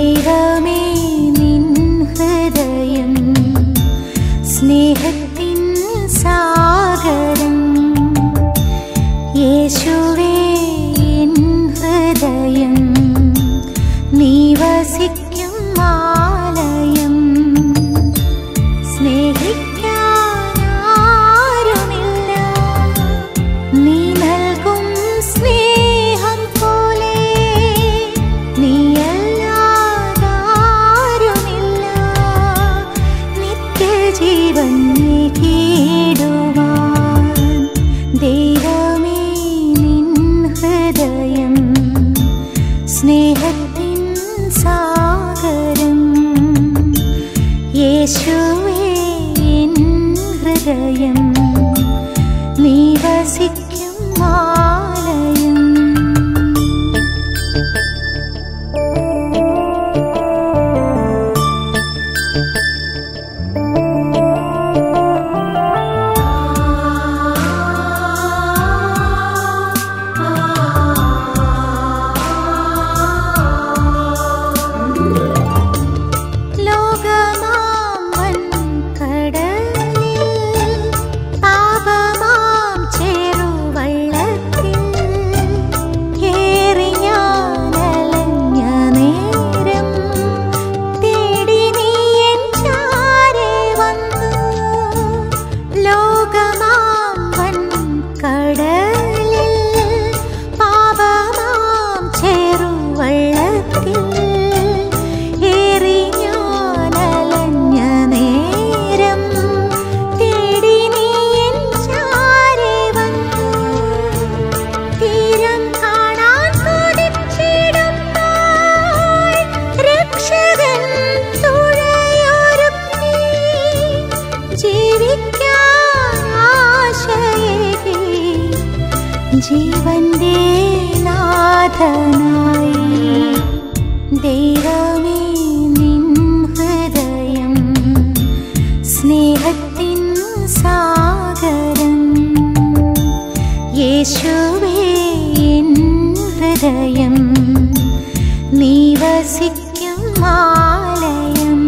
ദൈവമേ നിൻ ഹൃദയം സ്നേഹത്തിൻ സാഗരം യേശുവേ എൻ ഹൃദയം നീ വസിക്കും ആലയം സ്നേഹിക്കാനാരുമില്ല നീ നൽകും സ്നേഹം പോലെ നീയല്ലാതാരുമില്ല നിത്യജീവൻ നേടിയിടുവാൻ ദൈവമേ നിൻ ഹൃദയം സ്നേഹത്തിൻ സാഗരം യേശുവേ എൻ ഹൃദയം നീ വസിക്കും ആലയം ലോകമാം വൻകടലിൽ പാപമാം ചെറുവള്ളത്തിൽ ഏറി ഞാനലഞ്ഞ നേരം തേടി നീ എൻ ചാരെ വന്നു ലോകമാം വൻകടലിൽ പാപമാം ചെറുവള്ളത്തിൽ ഏറി ഞാനലഞ്ഞ നേരം തേടി നീ എൻ ചാരെ വന്നു തീരം കാണാൻ കൊതിച്ചിടുമ്പോൾ രക്ഷകൻ തുഴയൊരുക്കി ജീവിക്കാൻ ആശയേകി ജീവന്റെ നാഥനായി ദൈവമേ നിൻ ഹൃദയം സ്നേഹത്തിൻ സാഗരം യേശുവേ എൻ ഹൃദയം നീ വസിക്കും ആലയം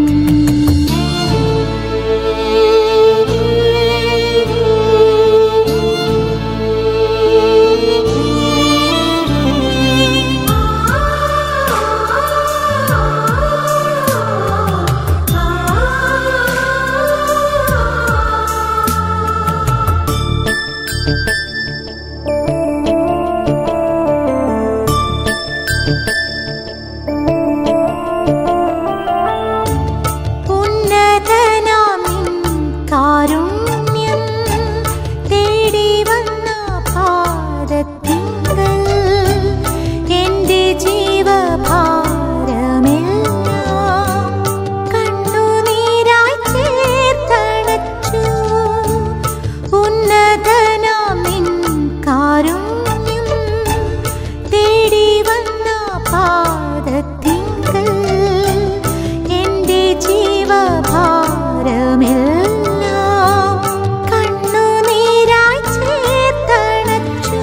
ഉന്നതനാം നിൻ കാരുണ്യം തേടി വന്ന പാദത്തിങ്കൽ എന്റെ ജീവഭാരമെല്ലാം കണ്ണുനീരായി ചേർത്തണച്ചു ഉന്നതനാം നിൻ കാരുണ്യം തേടി വന്ന പാദത്തിങ്കൽ എന്റെ ജീവഭാരമെല്ലാം കണ്ണുനീരായി ചേർത്തണച്ചു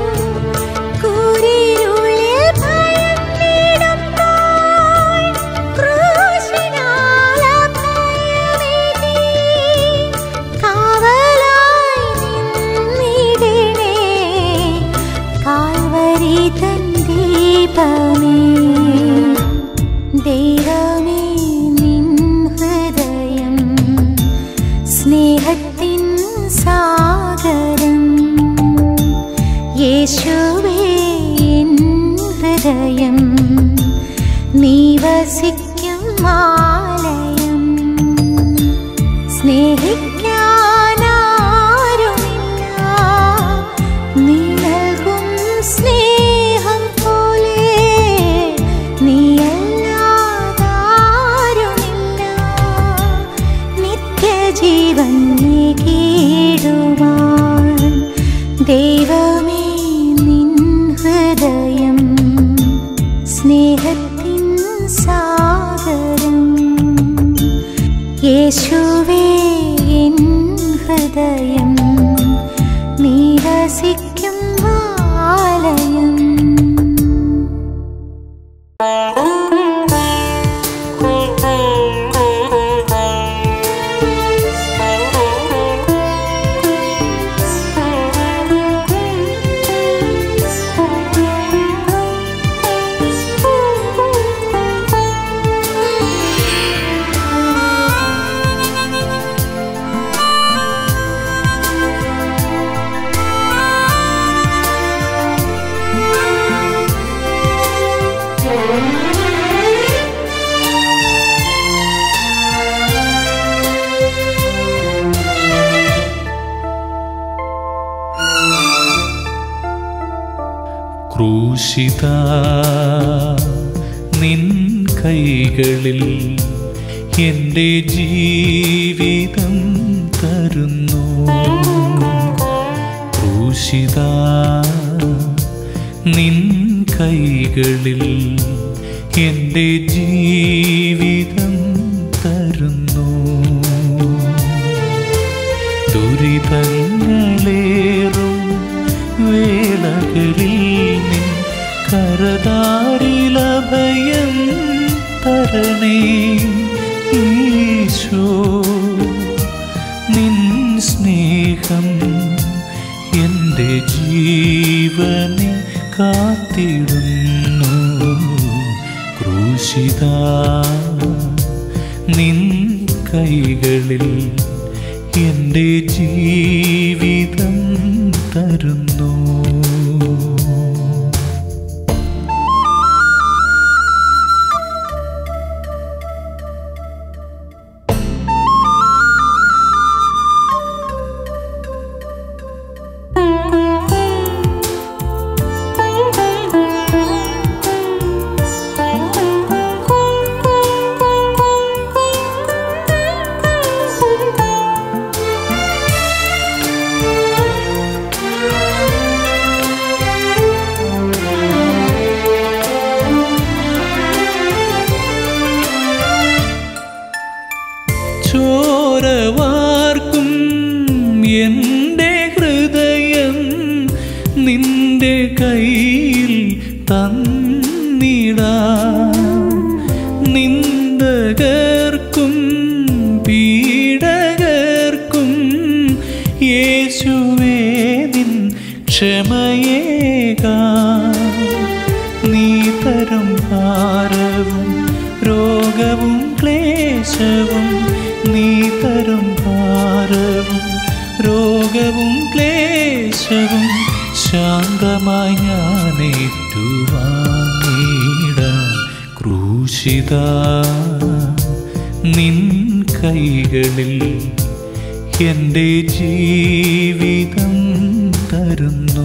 കൂരിരുളിൽ ഭയന്നിടുമ്പോൾ ക്രൂശിനാൽ അഭയമേകി കാവലായി നിന്നിടണേ കാൽവരി തൻ ദീപമേ ദൈവമേ നിൻ ഹൃദയം സ്നേഹത്തിൻ സാഗരം യേശുവേ എൻ ഹൃദയം നീ വസിക്കും ആലയം സ്നേഹിക്കാനാരുമില്ല നീ നൽകും സ്നേഹം പോലെ നീയല്ലാതാരുമില്ല നിത്യജീവൻ നേടിയിടുവാൻ ദൈവമേ നിൻ ഹൃദയം സ്നേഹത്തിൻ സാഗരം യേശുവേ എൻ ഹൃദയം നീ വസിക്കും ആലയം ക്രൂശിത നിൻ കൈകളിൽ എൻ്റെ ജീവിതം തരുന്നു ക്രൂശിത നിൻ കൈകളിൽ എൻ്റെ ജീവിതം തരുന്നു ദുരിതങ്ങളേറും വേളകളിൽ നിൻ കരതാരിലഭയം തരണേ ഈശോ നിൻ സ്നേഹം എൻ്റെ ജീവനെ കാത്തിടുന്നു ക്രൂശിത നിൻ കൈകളിൽ എൻ്റെ ജീവിതം തരുന്നു ചോരവാർക്കും എൻ്റെ ഹൃദയം നിന്റെ കയ്യിൽ തന്നിടാ നിന്ദകർക്കും പീഡകർക്കും യേശുവേ നിൻ ക്ഷമയേകാ നീ തരും ഭാരവും രോഗവും ക്ലേശവും നീ തരും ഭാരവും രോഗവും ക്ലേശവും ശാന്തമായി ഞാൻ ഏറ്റുവാങ്ങിടാം ക്രൂശിത നിൻ കൈകളിൽ എൻ്റെ ജീവിതം തരുന്നു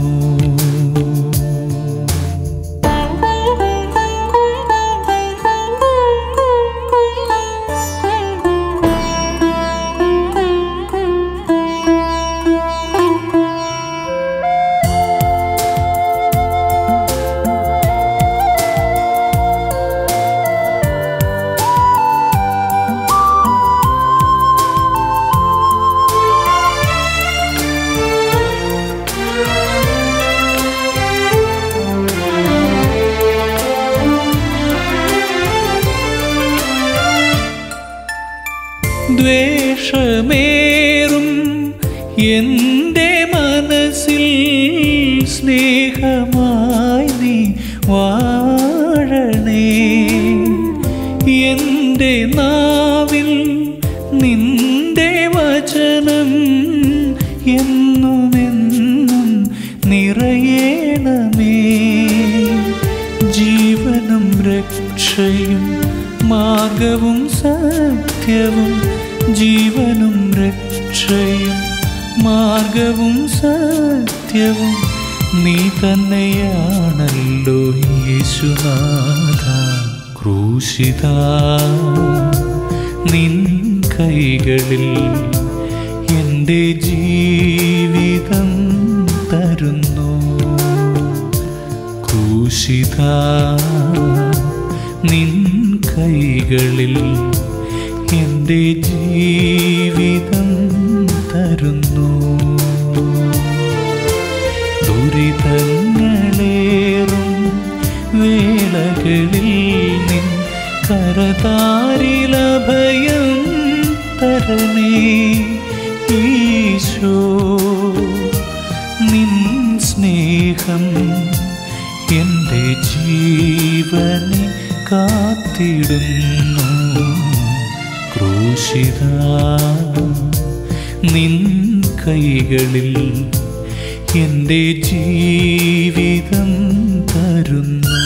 ദ്വേഷമേറും എൻ്റെ മനസ്സിൽ സ്നേഹമായി നീ വാഴണേ എൻ്റെ നാവിൽ നിന്റെ വചനം എന്നുമെന്നും നിറയേണമേ ജീവനും രക്ഷയും മാർഗവും സത്യവും ജീവനും രക്ഷയും മാർഗവും സത്യവും നീ തന്നെയാണല്ലോ യേശുനാഥ ക്രൂശിത നിൻ കൈകളിൽ എൻ്റെ ജീവിതം തരുന്നു ക്രൂശിത നിൻ കൈകളിൽ എൻ്റെ ജീവിതം തരുന്നു ദുരിതങ്ങളേറും വേളകളിൽ നിൻ കരതാരിലഭയം തരണേ ഈശോ നിൻ സ്നേഹം എൻ്റെ ജീവനെ കാത്തിടുന്നു ക്രൂശിത നിൻ കൈകളിൽ എൻ്റെ ജീവിതം തരുന്നു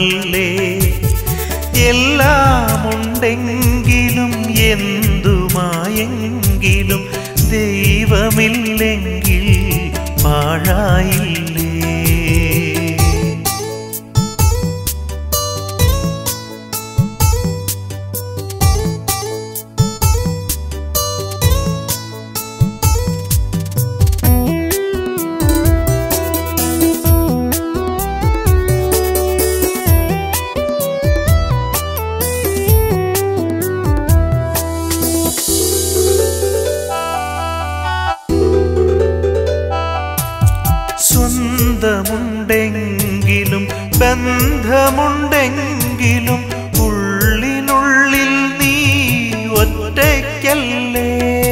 എല്ലാമല്ലേ എല്ലാമുണ്ടെങ്കിലും എന്തുമായെങ്കിലും ദൈവമില്ലെങ്കിൽ പാഴായില്ലേ സ്വന്തമുണ്ടെങ്കിലും ബന്ധമുണ്ടെങ്കിലും ഉള്ളിനുള്ളിൽ നീ ഒറ്റയ്ക്കല്ലേ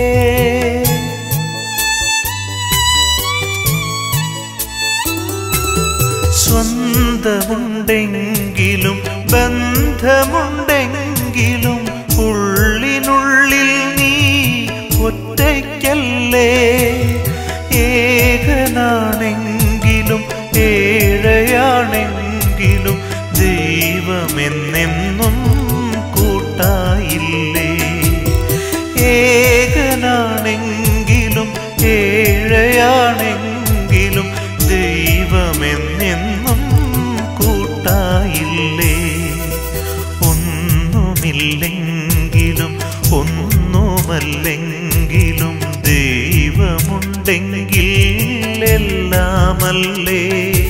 സ്വന്തമുണ്ടെങ്കിലും ബന്ധമുണ്ടെങ്കിലും ഉള്ളിനുള്ളിൽ നീ ഒറ്റയ്ക്കല്ലേ ഏകനാണെങ്കിലും ഏഴയാണെങ്കിലും ദൈവമെന്നെന്നും കൂട്ടായില്ലേ ഏകനാണെങ്കിലും ഏഴയാണെങ്കിലും ദൈവമെന്നെന്നും കൂട്ടായില്ലേ ഒന്നുമില്ലെങ്കിലും ഒന്നുമല്ലെങ്കിലും ദൈവമുണ്ടെങ്കിൽ എല്ലാമല്ലേ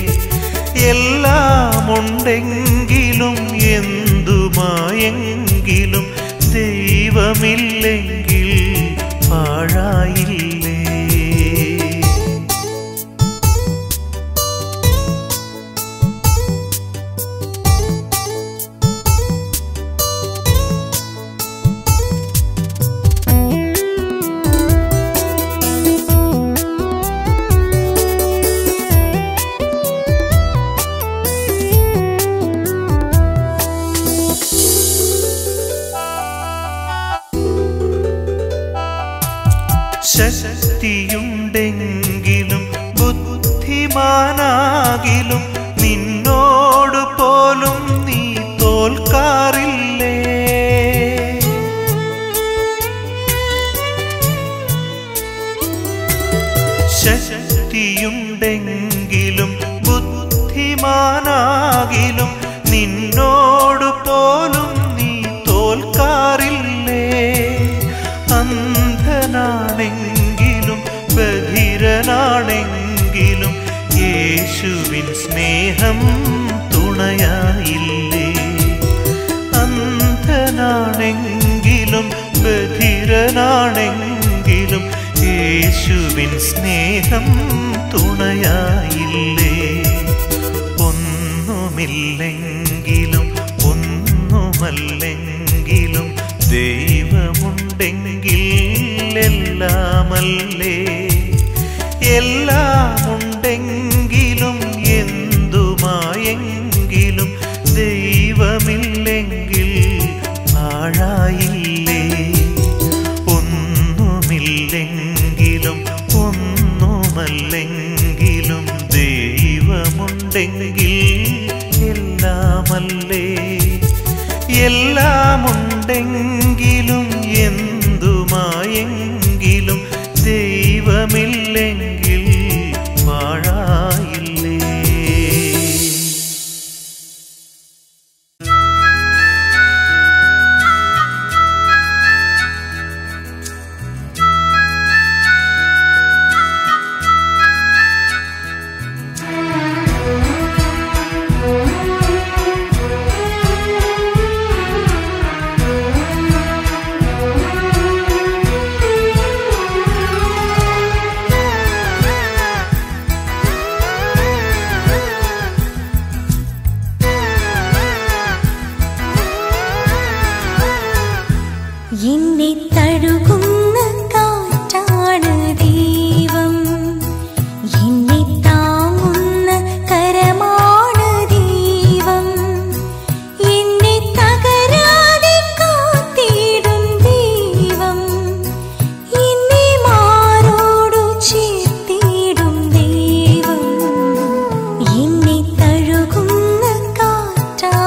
എല്ലാമുണ്ടെങ്കിലും എന്തുമായെങ്കിലും ദൈവമില്ലെങ്കിൽ പാഴായില്ലേ ശക്തിയുണ്ടെങ്കിലും ബുദ്ധിമാനാകിലും നിന്നോട് പോലും നീ തോൽക്കാറില്ലേ ശക്തിയുണ്ടെങ്കിലും ബുദ്ധിമാനാകിലും നിന്നോട് പോലും നീ തോൽക്കാറില്ലേ അന്ധനാണെങ്കിലും ബധിരനാണെങ്കിലും യേശുവിൻ സ്നേഹം തുണയായില്ലേ അന്ധനാണെങ്കിലും ബധിരനാണെങ്കിലും യേശുവിൻ സ്നേഹം തുണയായില്ലേ ഒന്നുമില്ലെങ്കിലും ഒന്നുമല്ലെങ്കിലും ദൈവമുണ്ടെങ്കിൽ എല്ലാമല്ലേ എല്ലാമുണ്ടെങ്കിലും എന്തുമായെങ്കിലും ദൈവമില്ലെങ്കിൽ പാഴായില്ലേ ഒന്നുമില്ലെങ്കിലും ഒന്നുമല്ലെങ്കിലും ദൈവമുണ്ടെങ്കിൽ എല്ലാമല്ലേ എല്ലാമുണ്ടെങ്കിലും എന്തുമായെങ്കിലും ദൈവമില്ലെങ്കിൽ പാഴായില്ലേ എന്നെ തഴുകുന്ന കാറ്റാണ് ദൈവം എന്നെ താങ്ങുന്ന കരമാണ് ദൈവം എന്നെ തകരാതെ കാത്തിടും ദൈവം എന്നെ മാറോടു ചേർത്തിടും ദൈവം എന്നെ തഴുകുന്ന കാറ്റാണ്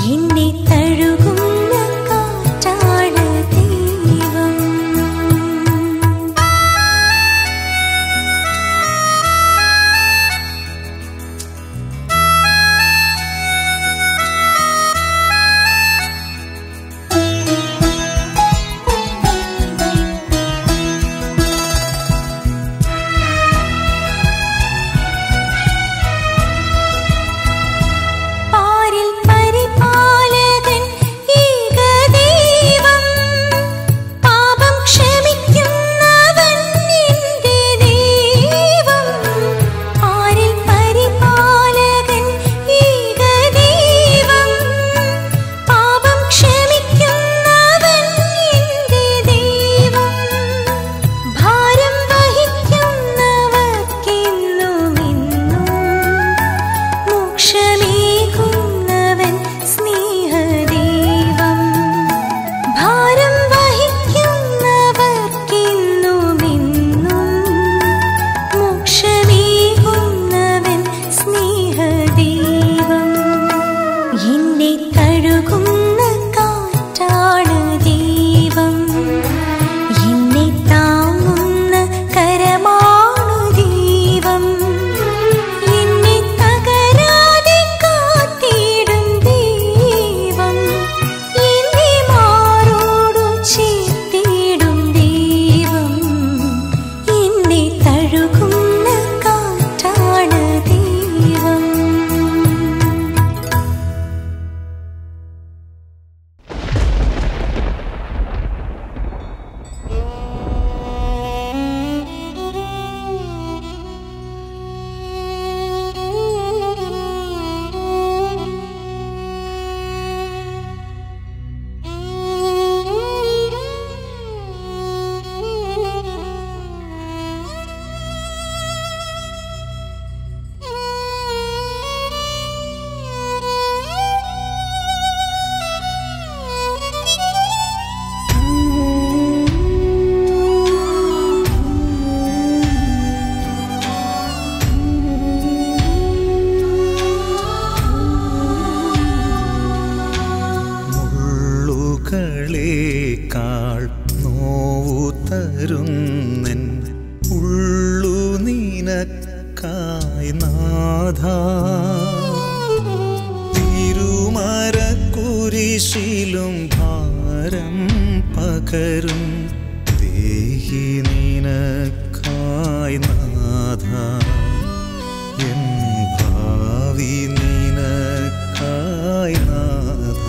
എന്നെ തഴുകുന്ന കാറ്റാണ് ദൈവം പാരിൽ പരിപാലകൻ ഏകദൈവം പാപം ക്ഷമിക്കുന്നവൻ നിന്റെ ദൈവം പാരിൽ പരിപാലകൻ ഏകദൈവം പാപം ക്ഷമിക്കുന്നവൻ നിന്റെ ദൈവം ഭാരം വഹിക്കുന്നവർക്കെന്നുമെന്നും മോക്ഷമേകുന്നവൻ സ്നേഹദൈവം ഭാരം വഹിക്കുന്നവർക്കെന്നുമെന്നും മോക്ഷമേകുന്നവൻ സ്നേഹദൈവം എന്നെ തഴുകുന്ന കാറ്റാണ് ദൈവം എന്നെ താങ്ങുന്ന കരമാണു ദൈവം എന്നെ തകരാതെ കാത്തിടും ദൈവം എന്നെ മാറോടു ചേർത്തിടും ദൈവം എന്നെ തഴുകുന്ന കാറ്റാണ് ദൈവം മുള്ളുകളേക്കാൾ നോവു തരുന്നൻ ഉള്ളു നിനക്കായി നാഥ തിരുമരക്കുരിശിലും ഭാരം പകരും ദേഹി നിനക്കായി നാഥ എൻ ഭാവി നിനക്കായി നാഥ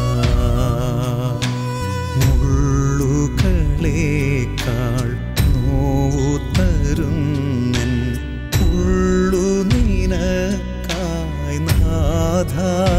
മുള്ളുകളേക്കാൾ നോവു തരുന്നൻ ഉള്ളു നിനക്കായി നാഥ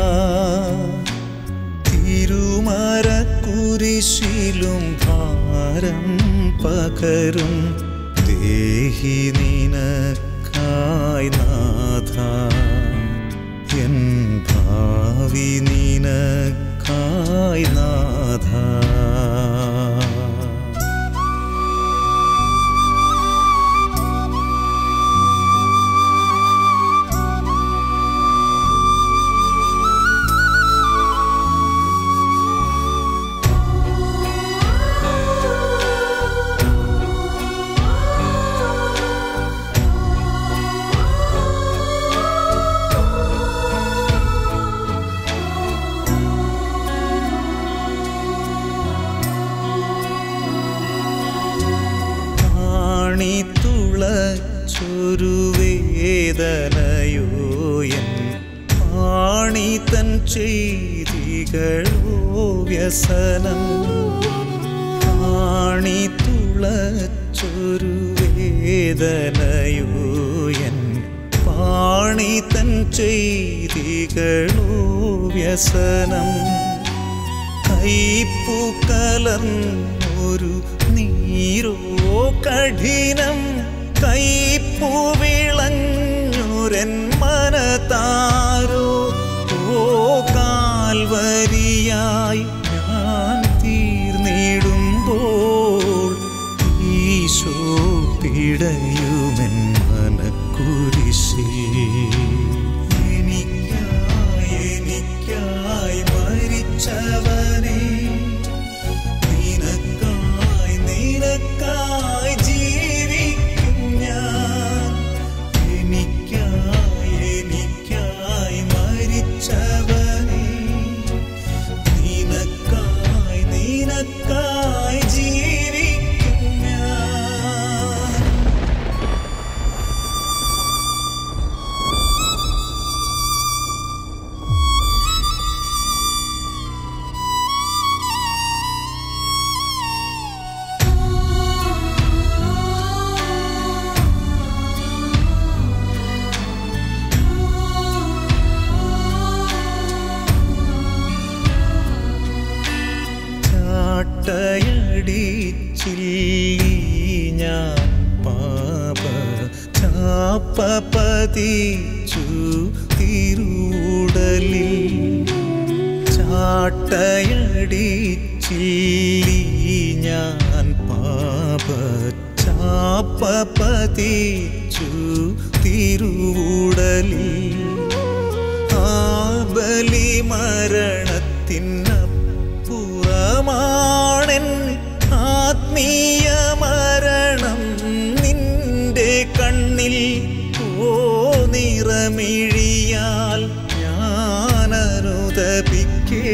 തിരുമരക്കുരിശിലും ഭാരം പകരും ദേഹി നിനക്കായി നാഥ എൻ ഭാവി നിനക്കായി നാഥ ചൊരു വേദനയോ എൻ പാണി തൻ ചെയ്തികളോ വ്യസനം പാണി തുളച്ചൊരു വേദനയോ എൻ പാണി തൻ ചെയ്തികളോ വ്യസനം കൈപ്പു കലർന്നൊരു നീരോ കഠിനം കൈപ്പു വിളഞ്ഞൊരൻ മനതാരോ ഓ കാൽവരിയായി ഞാൻ തീർന്നിടുമ്പോൾ ഈശോ പിടയുമെൻ മനക്കുരിശിൽ എനിക്കായി എനിക്കായി മരിച്ച ഞാൻ പാപ ചാപ്പ പതിച്ചു തിരുടലിൽ ചാട്ടയടിച്ചില്ലി ഞാൻ പാപ ചാപ്പ പതിച്ചു തിരുവുടലിൽ ആ ബലി മരണത്തിനപ്പുറമാണെൻ ആത്മീയ മരണം നിന്റെ കണ്ണിൽ ഓ നിറമിഴിയാൽ ഞാനനുദപിക്കേ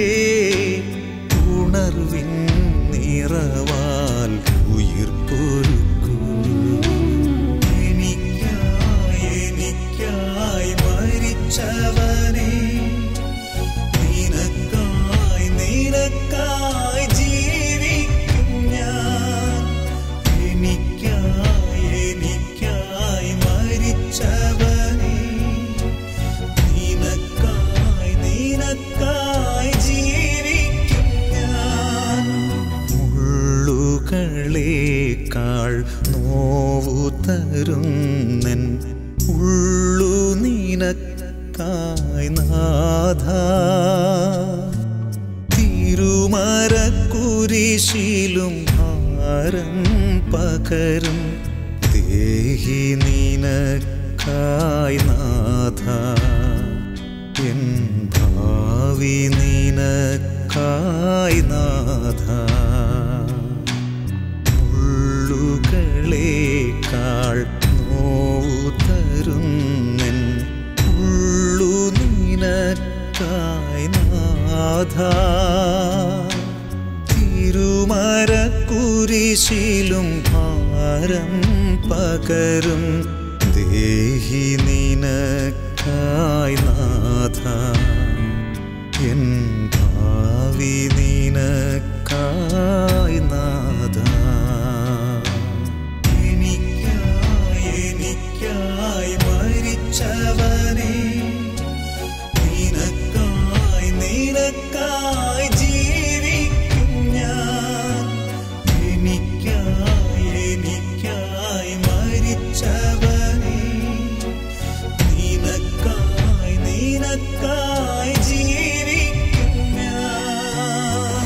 ഉണർവിൻ നിറവാൽ ഉയിർപ്പൊരുക്കൂ എനിക്കായി എനിക്കായി മരിച്ചവനെ നിനക്കായി നിനക്കായി ജീവിക്കും ഞാൻ എനിക്കായി എനിക്കായി മരിച്ചവനെ നിനക്കായി നിനക്കായി ജീവിക്കും ഞാൻ മുള്ളുകളേക്കാൾ നോവു തരുന്നൻ ഉള്ളു നിനക്കായി നാഥ തിരുമരക്കുരിശിലും ഭാരം പകരും ദേഹി നിനക്കായി നാഥ എൻ ഭാവി നിനക്കായി നാഥ ഉള്ളുകളേക്കാൾ നോവു തരുന്നൻ ഉള്ളു നിനക്കായി നാഥ തിരുമരക്കുരിശിലും ഭാരം പകരും ദേഹി നിനക്കായി നാഥ എൻ ഭാവി നിനക്കായി നാഥ എനിക്കായി എനിക്കായി മരിച്ചവനെ നിനക്കായി നിനക്കായി ജീവിക്കും ഞാൻ എനിക്കായി എനിക്കായി മരിച്ചവനെ നിനക്കായി നിനക്കായി ജീവിക്കും ഞാൻ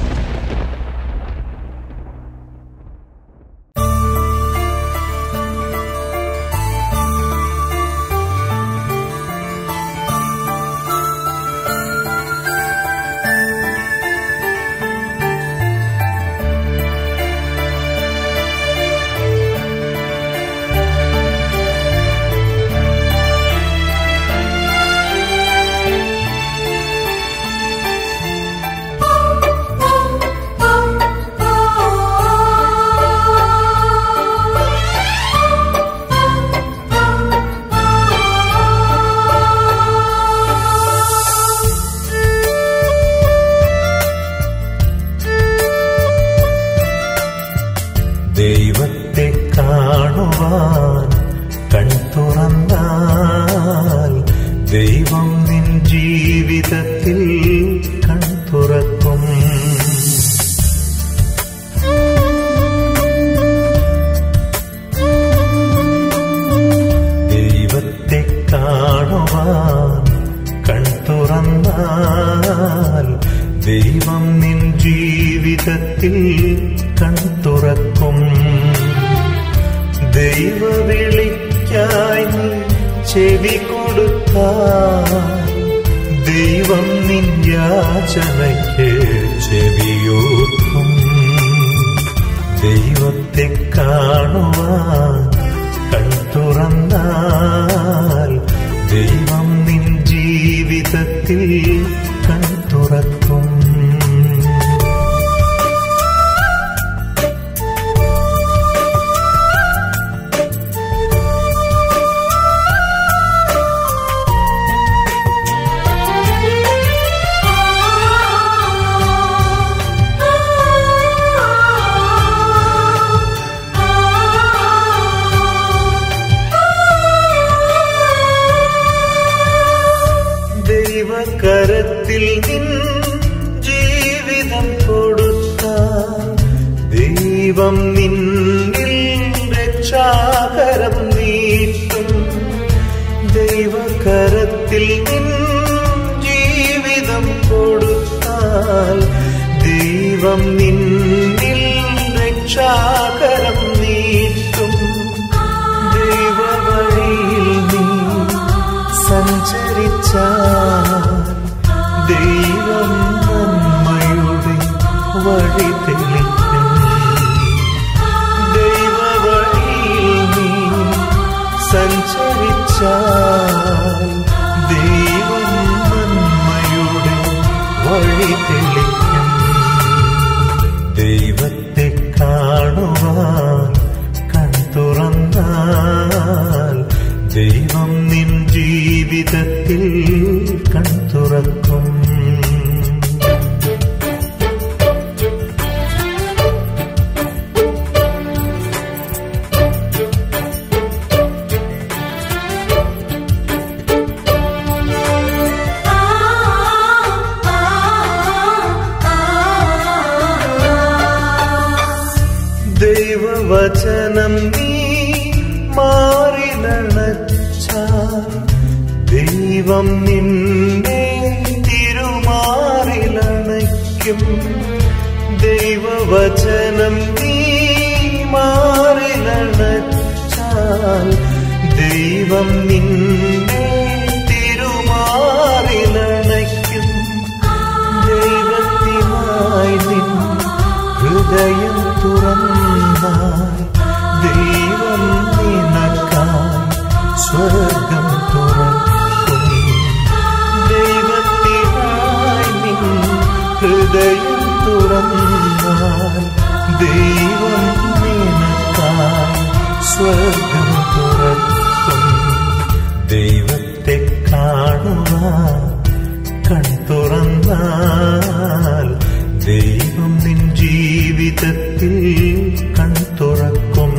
ദൈവത്തെ കാണുവാൻ കൺ തുറന്നാൽ ദൈവം നിൻ ജീവിതത്തിൽ കൺ തുറക്കും ദൈവത്തെ കാണുവാൻ കൺ തുറന്നാൽ ദൈവം നിൻ ജീവിതത്തിൽ കൺ തുറക്കും ദൈവവിളിക്കായി നീ ചെവി കൊടുത്താൽ ദൈവം നിൻ യാചനയ്ക്ക് ചെവിയോർക്കും ദൈവത്തെ കാണുവാൻ കൺ തുറന്നാൽ ദൈവം നിൻ ജീവിതത്തിൽ കൺ തുറക്കും ആ ദൈവത്തിൽ നിൻ ജീവിതം കൊടുത്താൽ ദൈവം നിന്നിൽ രക്ഷാകരം നീട്ടും ദൈവവഴിയിൽ നീ സഞ്ചരിച്ചാൽ ദൈവം നന്മയുടെ വഴി തെളിക്കും ദൈവവഴിയിൽ നീ സഞ്ചരിച്ചാൽ ദൈവം നന്മയുടെ വഴി തെളിക്കും ദൈവത്തെ കാണുവാൻ കൺതുറന്നാൽ ദൈവം നിൻ ജീവിതത്തിൽ കൺതുറക്കും ദൈവവചനം നീ മാറിലണച്ചാൽ ദൈവം നിന്നെ തിരുമാറിലണയ്ക്കും ദൈവവചനം നീ മാറിലണച്ചാൽ ദൈവം നിന്നെ തിരുമാറിലണയ്ക്കും ദൈവത്തിനായി നിൻ ഹൃദയം തുറന്നാൽ ദൈവം നിനക്കായി സ്വർഗം തുറക്കും ദൈവത്തിനായി നിൻ ഹൃദയം തുറന്നാൽ ദൈവം നിനക്കായി സ്വർഗം തുറക്കും ദൈവത്തെ കാണുവാൻ കൺ തുറന്നാൽ ദൈവം നിൻ ജീവിതത്തിൽ കൺ തുറക്കും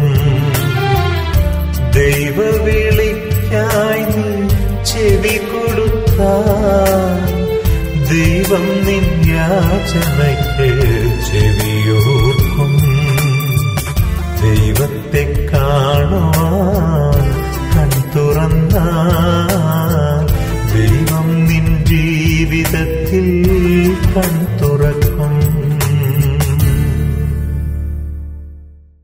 ദൈവവിളിക്കായി നീ ചെവി കൊടുത്താൽ ദൈവം നിൻ യാചനയ്ക്ക്